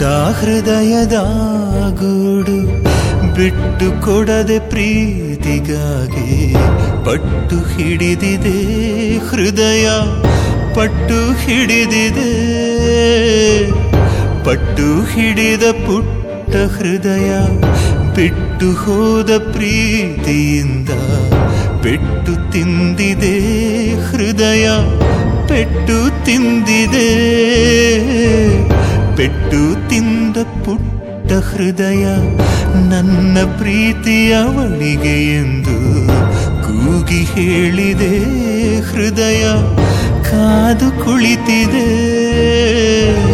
ಹೃದಯದ ಗೂಡು ಬಿಟ್ಟು ಕೊಡದೆ ಪ್ರೀತಿಗಾಗಿ ಪಟ್ಟು ಹಿಡಿದಿದೆ ಹೃದಯ ಪಟ್ಟು ಹಿಡಿದಿದೆ ಪಟ್ಟು ಹಿಡಿದ ಪುಟ್ಟ ಹೃದಯ ಬಿಟ್ಟು ಹೋದ ಪ್ರೀತಿಯಿಂದ ಪೆಟ್ಟು ತಿಂದಿದೆ ಹೃದಯ ಪೆಟ್ಟು ತಿಂದಿದೆ ಪೆಟ್ಟು ತಿಂದ ಪುಟ್ಟ ಹೃದಯ ನನ್ನ ಪ್ರೀತಿಯವಳಿಗೆ ಎಂದು ಕೂಗಿ ಹೇಳಿದೆ ಹೃದಯ ಕಾದು ಕುಳಿತಿದೆ